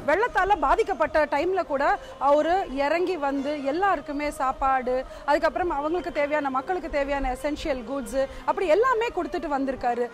வெள்ளத்தால் பாதிக்கப்பட்ட டைமில் கூட அவர் இறங்கி வந்து எல்லாருக்குமே சாப்பாடு அதுக்கப்புறம் அவங்களுக்கு தேவையான மக்களுக்கு தேவையான எசென்ஷியல் கூட்ஸு அப்படி எல்லாமே கொடுத்துட்டு வந்திருக்காரு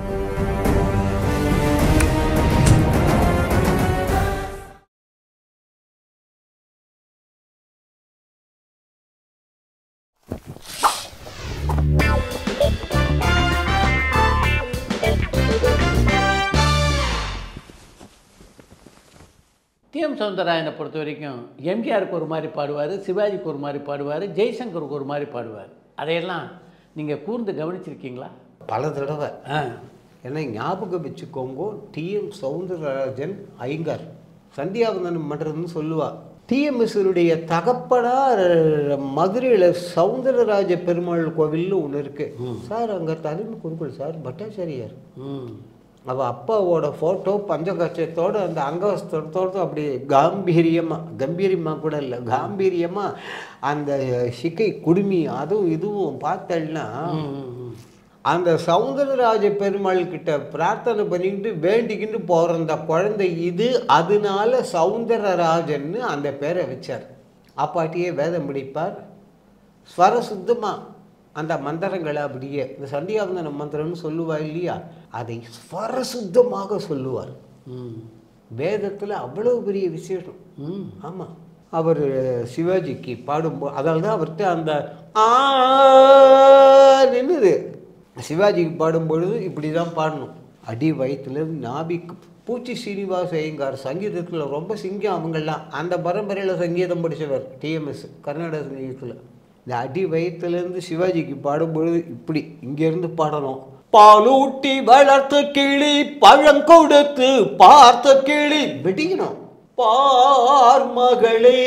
டிஎம் சவுந்தரராயனை பொறுத்த வரைக்கும் எம்ஜிஆருக்கு ஒரு மாதிரி பாடுவார் சிவாஜிக்கு ஒரு மாதிரி பாடுவார் ஜெய்சங்கருக்கு ஒரு மாதிரி பாடுவார் அதையெல்லாம் நீங்கள் கூர்ந்து கவனிச்சிருக்கீங்களா பல தடவை ஆ ஏன்னா ஞாபகம் வச்சுக்கோங்க டிஎம் சவுந்தரராஜன் ஐங்கர் சந்தியாவந்தனம் பண்ணுறதுன்னு சொல்லுவா டிஎம்எஸ்னுடைய தகப்பனார் மதுரையில் சவுந்தரராஜ பெருமாள் கோவில்னு ஒன்று இருக்கு சார் அங்கே தலைமை குருக்கள் சார் பட்டாச்சாரியார் ம் அவள் அப்பாவோட ஃபோட்டோ பஞ்சகட்சத்தோடு அந்த அங்கவஸ்திரத்தோடு அப்படி காம்பீரியமாக கம்பீரியமாக கூட இல்லை காம்பீரியமாக அந்த சிக்கை குடுமி அதுவும் இதுவும் பார்த்தேன்னா அந்த சவுந்தரராஜ பெருமாள் கிட்ட பிரார்த்தனை பண்ணிக்கிட்டு வேண்டிக்கிட்டு பிறந்த குழந்தை இது அதனால சவுந்தரராஜன்னு அந்த பேரை வச்சார் அப்பாட்டியே வேதம் படிப்பார் ஸ்வரசுத்தமாக அந்த மந்திரங்களை அப்படியே இந்த சந்தியாவந்தன மந்திரம்னு சொல்லுவா இல்லையா அதை ஸ்வரசுத்தமாக சொல்லுவார் ம் வேதத்தில் அவ்வளவு பெரிய விசேஷம் ம் ஆமாம் அவர் சிவாஜிக்கு பாடும்போது அதால் தான் அவர்கிட்ட அந்த ஆ நின்னுது சிவாஜிக்கு பாடும்பொழுது இப்படி தான் பாடணும் அடி வயிற்றுலேருந்து நாபிக்கு பூச்சி சீனிவாச ஐயங்கார் சங்கீதத்தில் ரொம்ப சிங்கம் அவங்கெல்லாம் அந்த பரம்பரையில் சங்கீதம் படித்தவர் டிஎம்எஸ் கர்நாடக சங்கீதத்தில் இந்த அடி வயிற்றுலேருந்து சிவாஜிக்கு பாடும்பொழுது இப்படி இங்கேருந்து பாடணும் பாலூட்டி வளர்த்த கிளி பழம் கொடுத்து பார்த்த கிளி வெடிக்கணும் பார் மகளே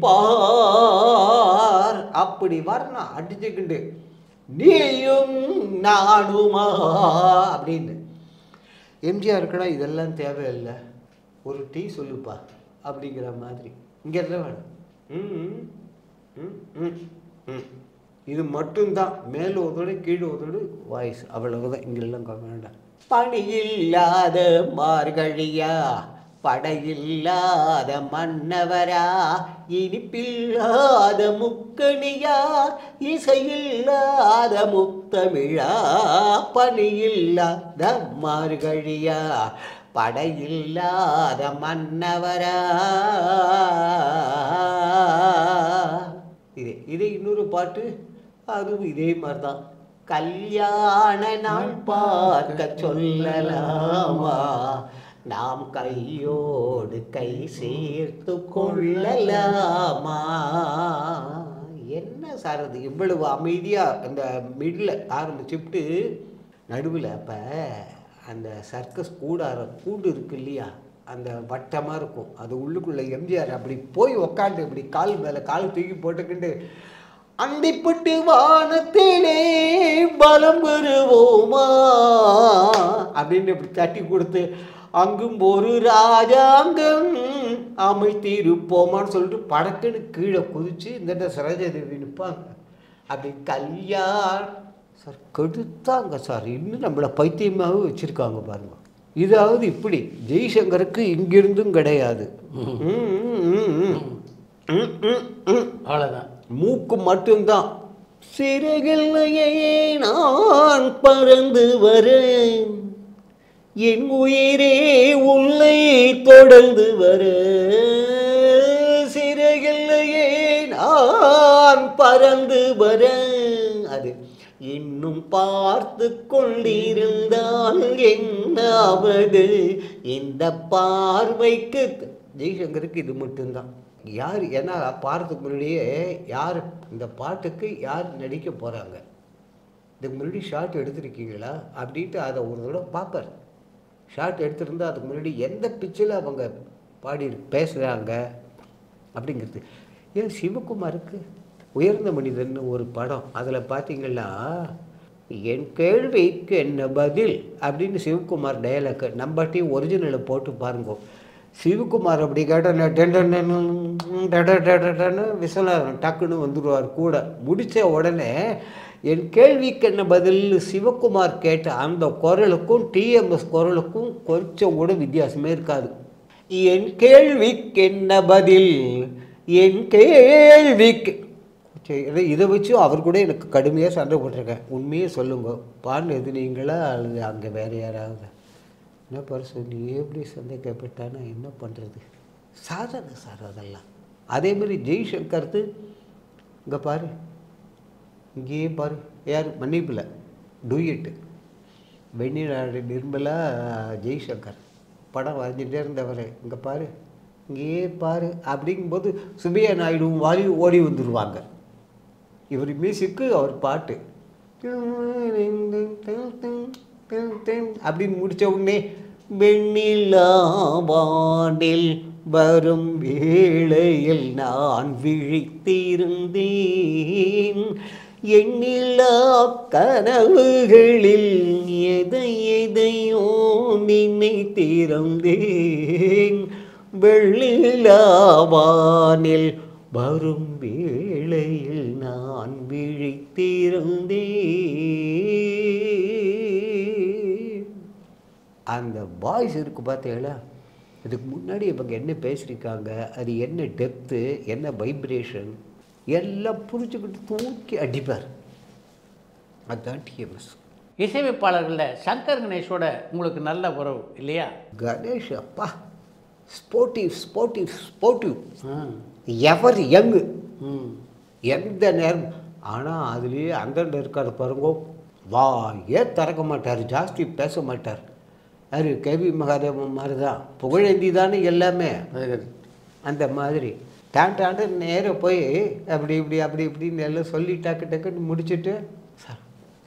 பார் அப்படி வரணும் அடிச்சுக்கிண்டு நீயும் நானுமா அப்படின்னு எம்ஜிஆருக்குனா இதெல்லாம் தேவையில்லை ஒரு டீ சொல்லுப்பா அப்படிங்கிற மாதிரி இங்கே என்ன வேணும் ம், ம், ம், ம், ம். இது மட்டும்தான் மேல் ஒதோடு கீழ் ஒதோடு வாய்ஸ் அவ்வளவுதான் இங்கெல்லாம் கவ வேண்டாம் பணி இல்லாத மார்கழியா படையில்லாத மன்னவரா இனிப்பில்லாத முக்கணியா இசையில்லாத முத்தமிழா பணியில்லாத மார்கழியா படையில்லாத மன்னவரா இது இது இன்னொரு பாட்டு அதுவும் இதே மாதிரி தான் கல்யாண நாள் பார்க்க சொல்லலாமா நாம் கையோடு கை சேர்த்து கொள்ளலாமா என்ன சார் அது இவ்வளவு அமைதியாக அந்த மிடில் ஆரம்பிச்சுட்டு நடுவில் அப்போ அந்த சர்க்கஸ் கூடார கூண்டு இருக்கு இல்லையா அந்த வட்டமாக இருக்கும் அது உள்ளுக்குள்ளே எம்ஜிஆர் அப்படி போய் உக்காந்து இப்படி கால் மேலே கால் தூக்கி போட்டுக்கிட்டு அண்டிப்பட்டு வானத்திலே பலம் பெறுவோமா அப்படின்னு இப்படி தட்டி கொடுத்து அங்கும் ஒரு ராஜாங்கம் அமைத்திருப்போமான்னு சொல்லிட்டு படக்குன்னு கீழே குதிச்சு இந்த சரோஜாதேவி நிற்பாங்க அப்படி கல்யாண் சார் கெடுத்தாங்க சார் இன்னும் நம்மளை பைத்தியமாகவே வச்சுருக்காங்க பாருங்க இதாவது இப்படி ஜெய்சங்கருக்கு இங்கிருந்தும் கிடையாது ம், ம், ம், ம். ம், ம், ம். அவ்வளோதான் மூக்கு மட்டும்தான் சிறகில்லையே நான் பறந்து வரேன் என் உயிரே உள்ளே தொடர்ந்து வர சிறகில்லையே நான் பறந்து வரேன் அது இன்னும் பார்த்து கொண்டிருந்தால் என்னாவது இந்த பார்வைக்கு ஜெய்சங்கருக்கு இது மட்டும்தான் யார் ஏன்னா பாடுறதுக்கு முன்னாடியே யார் இந்த பாட்டுக்கு யார் நடிக்க போகிறாங்க இதுக்கு முன்னாடி ஷார்ட் எடுத்திருக்கீங்களா அப்படின்ட்டு அதை ஒரு தடவை பார்ப்பார் ஷார்ட் எடுத்திருந்தா அதுக்கு முன்னாடி எந்த பிச்சில் அவங்க பாடி பேசுகிறாங்க அப்படிங்கிறது ஏன் சிவகுமாருக்கு உயர்ந்த மனிதன் ஒரு படம் அதில் பார்த்தீங்கன்னா என் கேள்விக்கு என்ன பதில் அப்படின்னு சிவகுமார் டயலாக் நம்பாட்டி ஒரிஜினலை போட்டு பாருங்க சிவகுமார் அப்படி கேட்டால் விஸ்வநாதன் டக்குன்னு வந்துடுவார் கூட முடித்த உடனே என் கேள்விக்கு என்ன பதில் சிவகுமார் கேட்ட அந்த குரலுக்கும் டிஎம்எஸ் குரலுக்கும் கொஞ்சம் கூட வித்தியாசமே இருக்காது என் கேள்விக்கு என்ன பதில் என் கேள்விக்கு சரி இதை இதை வச்சு அவர் கூட எனக்கு கடுமையாக சண்டை போட்டிருக்கேன் உண்மையே சொல்லுங்க பாடினது நீங்களா அல்லது அங்கே வேறு யாராவது என்ன பரிசு நீ எப்படி சந்தேகப்பட்டானா என்ன பண்ணுறது சாதனை சார் அதெல்லாம் அதே மாதிரி ஜெய்சங்கர்து இங்கே பாரு இங்கேயே பாரு யார் மன்னிப்பில் டூயிட்டு வெண்ணிலாடு நிர்மலா ஜெய்சங்கர் படம் வரைஞ்சிட்டே இருந்தவர் இங்கே பாரு இங்கேயே பாரு அப்படிங்கும்போது சுபியா நாயுடுவும் வாலி ஓடி வந்துடுவாங்க இவர் மியூசிக்கு அவர் பாட்டு அப்படின்னு முடிச்ச உடனே வெண்ணிலாவானில் வரும் வேளையில் நான் விழித்திருந்தேன் எண்ணிலா கனவுகளில் எதை எதையோ நினைத்திருந்தேன் வெள்ளிலாவானில் வரும் வேளையில் நான் விழித்திருந்தேன் அந்த வாய்ஸ் இருக்கு பார்த்தீங்களா இதுக்கு முன்னாடி இவங்க என்ன பேசியிருக்காங்க அது என்ன டெப்த்து என்ன வைப்ரேஷன் எல்லாம் புரிஞ்சுக்கிட்டு தூக்கி அடிப்பார் அதுதான் டிஎம்எஸ் இசையமைப்பாளர்களில் சங்கர் கணேஷோட உங்களுக்கு நல்ல உறவு இல்லையா கணேஷ் அப்பா ஸ்போர்ட்டிவ் ஸ்போர்ட்டிவ் ஸ்போர்ட்டிவ் ஆ எவர் யங்கு ம் எந்த நேரம் ஆனால் அதுலேயே அந்தண்ட இருக்கார் பாருங்க வாயே திறக்க மாட்டார் ஜாஸ்தி பேச மாட்டார் யாரு கேவி மகாதேவன் மாதிரி தான் புகழேந்தி தானே எல்லாமே அது அந்த மாதிரி டான் டாண்டு நேராக போய் அப்படி இப்படி அப்படி இப்படின்னு எல்லாம் சொல்லி டக்கு டக்குன்னு முடிச்சுட்டு சார்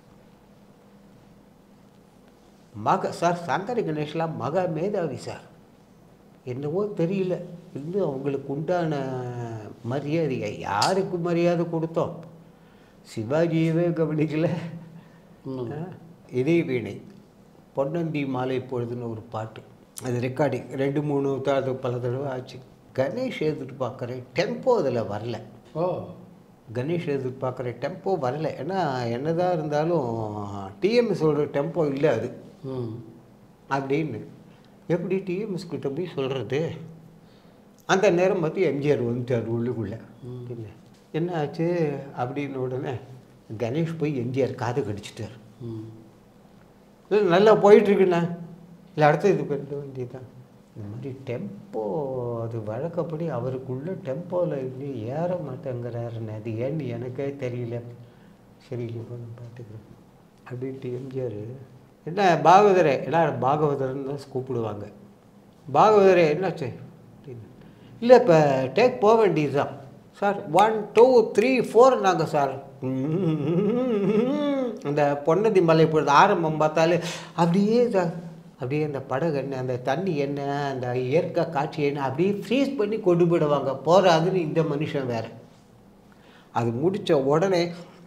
மக சார் சங்கர கணேஷ்லாம் மகா மேதாவி சார் என்னவோ தெரியல இன்னும் அவங்களுக்கு உண்டான மரியாதையை யாருக்கு மரியாதை கொடுத்தோம் சிவாஜியவே கவனிக்கல ம். ஆ, இதய வீணை பொன்னந்தி மாலை பொழுதுன்னு ஒரு பாட்டு அது ரெக்கார்டிங் ரெண்டு மூணு தடவை பல தடவை ஆச்சு கணேஷ் எதிர்பார்க்குறேன் டெம்போ அதில் வரல ஓ கணேஷ் எதிர்பார்க்குற டெம்போ வரல ஏன்னா என்னதான் இருந்தாலும் டிஎம்எஸோட டெம்போ இல்லை அது ம் அப்படின்னு எப்படி டிஎம்எஸ் கிட்ட போய் சொல்கிறது அந்த நேரம் பார்த்து எம்ஜிஆர் வந்துட்டார் உள்ளுக்குள்ளே என்ன என்ன ஆச்சு அப்படின்னு உடனே கணேஷ் போய் எம்ஜிஆர் காது கடிச்சிட்டார் ம் இல்லை நல்லா போயிட்டுருக்குண்ணே இல்லை அடுத்து இது பண்ண வேண்டியதுதான் இந்த மாதிரி டெம்போ அது வழக்கப்படி அவருக்குள்ள டெம்போவில் இன்னும் ஏற மாட்டேங்கிறாருண்ணே அது ஏன்னு எனக்கே தெரியல சரி இப்போ நான் பார்த்துக்கிறேன் அப்படின்ட்டு எம்ஜிஆர் என்ன பாகவதரே என்ன பாகவதர்னு தான் கூப்பிடுவாங்க பாகவதரே என்னாச்சு அப்படின்னு இல்லை இப்போ டேக் போக வேண்டியதுதான் sir one two three four நாங்கள் சார் அந்த பொன்னதி மலை பொழுது ஆரம்பம் பார்த்தாலே அப்படியே சார் அப்படியே அந்த படகு என்ன அந்த தண்ணி என்ன அந்த இயற்கை காட்சி என்ன அப்படியே ஃப்ரீஸ் பண்ணி கொண்டு போயிடுவாங்க போகிறாதுன்னு இந்த மனுஷன் வேற அது முடித்த உடனே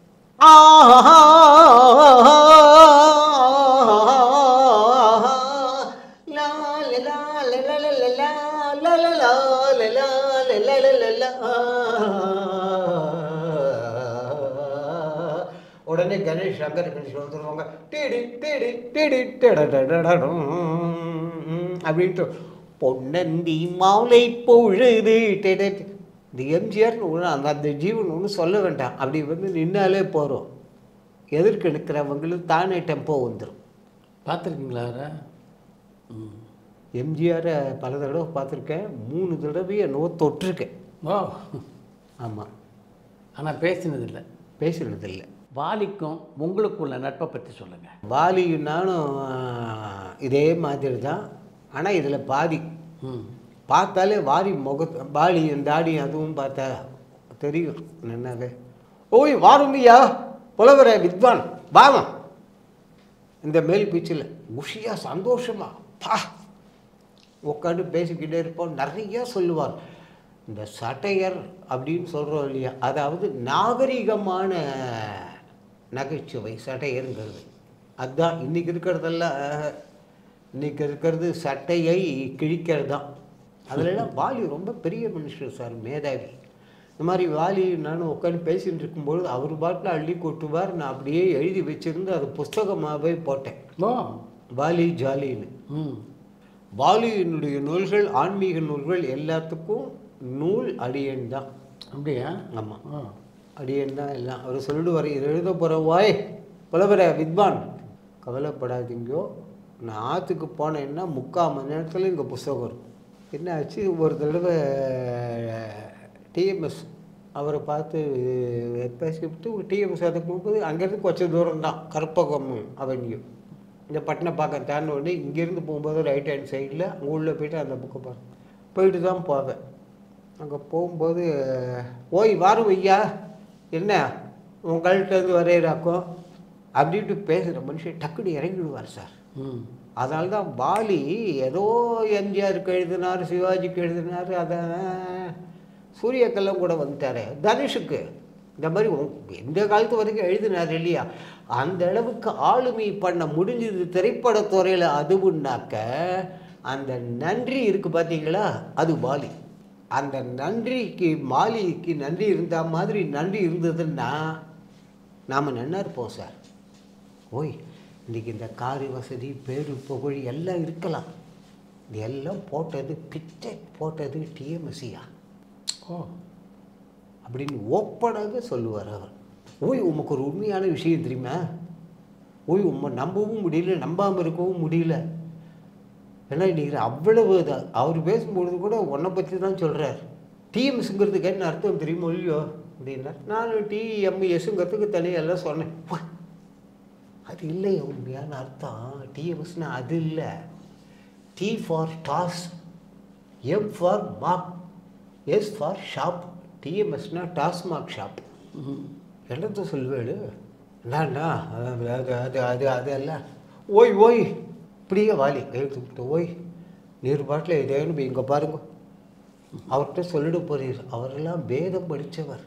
உடனே கணேஷ் சங்கர் கணேஷ் வந்துருவாங்க டீடி டீடி டீடி டடடடடடும் அப்படின்ட்டு பொன்னந்தி மாலை பொழுது டெட இந்த எம்ஜிஆர்னு ஒன்று அந்த அந்த ஜீவன் ஒன்று சொல்ல வேண்டாம் அப்படி வந்து நின்னாலே போகிறோம் எதிர்க்க நிற்கிறவங்களுக்கு தானே டெம்போ வந்துடும் பார்த்துருக்கீங்களா அவரை ம் எம்ஜிஆரை பல தடவை பார்த்துருக்கேன் மூணு தடவை என்னவோ தொட்டிருக்கேன் ஓ ஆமாம் ஆனால் பேசினதில்லை பேசுனதில்லை வாலிக்கும் உங்களுக்கு உள்ள நட்பை பற்றி சொல்லுங்கள் வாலியும் நானும் ஆஹ், இதே மாதிரி தான் ஆனால் இதில் பாதி ம் பார்த்தாலே வாரி முக பாலியும் தாடியும் அதுவும் பார்த்தா தெரியும் என்னது ஓய் வாருங்கய்யா புலவர வித்வான் வாமா இந்த மேல் பீச்சில் குஷியா சந்தோஷமா பா உட்காந்து பேசிக்கிட்டே இருப்போம் நிறைய சொல்லுவார் இந்த சட்டையர் அப்படின்னு சொல்கிறோம் இல்லையா அதாவது நாகரிகமான நகைச்சுவை சட்டையருங்கிறது அதுதான் இன்னைக்கு இருக்கிறதெல்லாம் அஹ், இன்னைக்கு இருக்கிறது சட்டையை கிழிக்கிறது தான் அதுலலாம் வாலி ரொம்ப பெரிய மனுஷன் சார் மேதாவி இந்த மாதிரி வாலி நானும் உட்காந்து பேசிட்டு இருக்கும்பொழுது அவர் பாட்டில் அள்ளி கொட்டுவார் நான் அப்படியே எழுதி வச்சிருந்து அது புஸ்தகமாகவே போட்டேன் ஓ வாலி ஜாலின்னு ம் பாலியினுடைய நூல்கள் ஆன்மீக நூல்கள் எல்லாத்துக்கும் நூல் அடியன் தான் அப்படியா ஆமாம் ஆ அடியன் தான் எல்லாம் அவர் சொல்லிடுவார் இது எழுத போகிற வாய் புலவர வித்வான் கவலைப்படாதீங்கோ நான் ஆற்றுக்கு போனேன்னா முக்கால் மணி நேரத்தில் இங்கே புஸ்தகம் இருக்கும் என்ன ஆச்சு ஒரு தடவை டிஎம்எஸ் அவரை பார்த்து பேசிவிட்டு டிஎம்எஸ் அதுக்கு போகும்போது அங்கேருந்து கொஞ்சம் தூரம் தான் கற்பகம் அவென்யூ இந்த பட்டினப்பாக்கம் தாண்ட உடனே இங்கேருந்து போகும்போது ரைட் ஹேண்ட் சைடில் அங்கே உள்ளே போயிட்டு அந்த புக்கை பாரு போயிட்டு தான் போவேன் அங்கே போகும்போது ஓய் வாரும் ஐயா என்ன உங்கள்கிட்டருந்து வரையிறாக்கும் அப்படின்ட்டு பேசுகிற மனுஷன் டக்குனு இறங்கிடுவார் சார் ம் அதனால தான் பாலி ஏதோ எம்ஜிஆருக்கு எழுதினார் சிவாஜிக்கு எழுதினார் அதை சூரியக்கெல்லாம் கூட வந்துட்டாரு தனுஷுக்கு இந்த மாதிரி உங்க- எந்த காலத்து வரைக்கும் எழுதினார் இல்லையா அந்த அளவுக்கு ஆளுமை பண்ண முடிஞ்சது திரைப்படத்துறையில் அதுவுன்னாக்க அந்த நன்றி இருக்குது பார்த்தீங்களா அது பாலி அந்த நன்றிக்கு மாலிக்கு நன்றி இருந்த மாதிரி நன்றி இருந்ததுன்னா நாம் நன்னா இருப்போம் சார் ஓய் இன்னைக்கு இந்த காரி வசதி பேரு புகழ் எல்லாம் இருக்கலாம் இது எல்லாம் போட்டது பிச்சை போட்டது டிஎம்எஸ்சியா ஓ அப்படின்னு ஓப்பனாக சொல்லுவார் அவர் ஓய் உமக்கு ஒரு உண்மையான விஷயம் தெரியுமா ஓய் உம்மை நம்பவும் முடியல நம்பாமல் இருக்கவும் முடியல ஏன்னா இன்னைக்கு அவ்வளவு இது- அவர் பேசும்பொழுது கூட உன்னை பற்றி தான் சொல்கிறார் டிஎம்எஸ்ங்கிறதுக்கு என்ன அர்த்தம் தெரியுமோ இல்லையோ அப்படின்னா நான் டிஎம்எஸ்ங்கிறதுக்கு தனியெல்லாம் சொன்னேன் வா. அது இல்லை உண்மையான அர்த்தம் டிஎம்எஸ்னா அது இல்லை T for tas M for mark S for shop டிஎம்எஸ்னா டாஸ்மாக் ஷாப் ம் என்னத்த சொல்வேடு என்னண்ணா அது அது அது அது அது அல்ல ஓய் ஓய் இப்படியே வாலி எழுத்து ஓய் நீர் பாட்டில் இதேன்னு இங்கே பாருங்க அவர்கிட்ட சொல்லிட போறீர் அவரெல்லாம் வேதம் படித்தவர்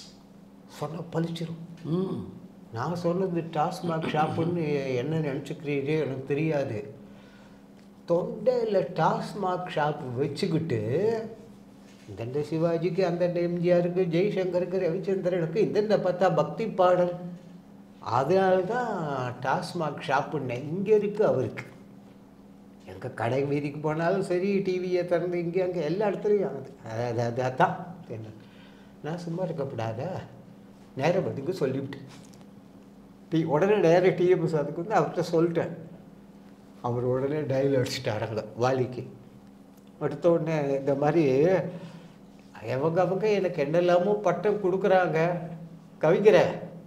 சொன்ன பழிச்சிரும் ம் நான் சொன்னது டாஸ்மாக் ஷாப்புன்னு என்ன நினச்சிக்கிறீரே எனக்கு தெரியாது தொண்டையில் டாஸ்மாக் ஷாப் வச்சுக்கிட்டு இந்தந்த சிவாஜிக்கு அந்தந்த எம்ஜிஆருக்கு ஜெய்சங்கருக்கு ரவிச்சந்திரனுக்கு இந்தந்த பார்த்தா பக்தி பாடல் அதனால தான் டாஸ்மாக் ஷாப்புன்னு இங்கே இருக்கு அவருக்கு எங்கே கடை வீதிக்கு போனாலும் சரி டிவியை திறந்து இங்கே அங்கே எல்லா இடத்துலையும் அது அது அது அதான் என்ன நான் சும்மா இருக்கக்கூடாத நேரம் பதிக்கு சொல்லிவிட்டேன் டி உடனே நேராக டிஎம்எஸ் அதுக்கு வந்து அவர்கிட்ட சொல்லிட்டேன் அவர் உடனே டயல் அடிச்சிட்டாருங்க வாலிக்கு அடுத்த உடனே இந்த மாதிரி அவங்க அவங்க எனக்கு என்னெல்லாமோ பட்டம் கொடுக்குறாங்க கவிஞர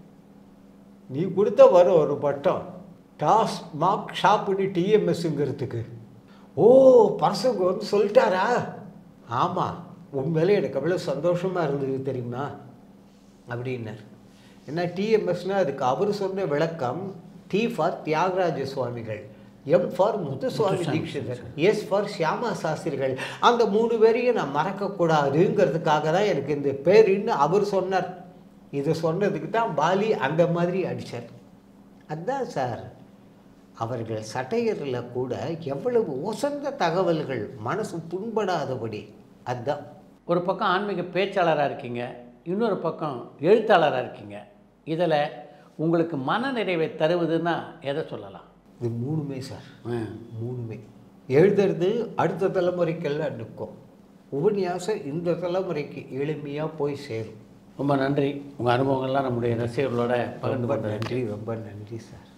நீ கொடுத்த வரும் ஒரு பட்டம் டாஸ் மார்க் ஷாப்புன்னு டிஎம்எஸ்ங்கிறதுக்கு ஓ பர்சங்க வந்து சொல்லிட்டாரா ஆமாம் உண்மையிலே எனக்கு அவ்வளோ சந்தோஷமாக இருந்தது தெரியுமா அப்படின்னார் ஏன்னா டிஎம்எஸ்னால் அதுக்கு அவர் சொன்ன விளக்கம் D for Thyagaraja Swamigal M for Muthuswami Dikshitar S for Syama Sastrigal அந்த மூணு பேரையும் நான் மறக்கக்கூடாதுங்கிறதுக்காக தான் எனக்கு இந்த பேருன்னு அவர் சொன்னார் இதை சொன்னதுக்கு தான் பாலி அந்த மாதிரி அடித்தார் அதான் சார் அவர்கள் சட்டையரில் கூட எவ்வளவு உசந்த தகவல்கள் மனசு புண்படாதபடி அதுதான் ஒரு பக்கம் ஆன்மீக பேச்சாளராக இருக்கீங்க இன்னொரு பக்கம் எழுத்தாளராக இருக்கீங்க இதில் உங்களுக்கு மன நிறைவை தருவதுன்னா எதை சொல்லலாம் இது மூணுமே சார் ம். மூணுமே எழுதுறது அடுத்த தலைமுறைக்கெல்லாம் நிற்கும் உபன்யாசம் இந்த தலைமுறைக்கு எளிமையாக போய் சேரும் ரொம்ப நன்றி உங்கள் அனுபவங்கள்லாம் நம்முடைய ரசிகர்களோட பகிர்ந்து ரொம்ப கொண்டது நன்றி ரொம்ப நன்றி சார்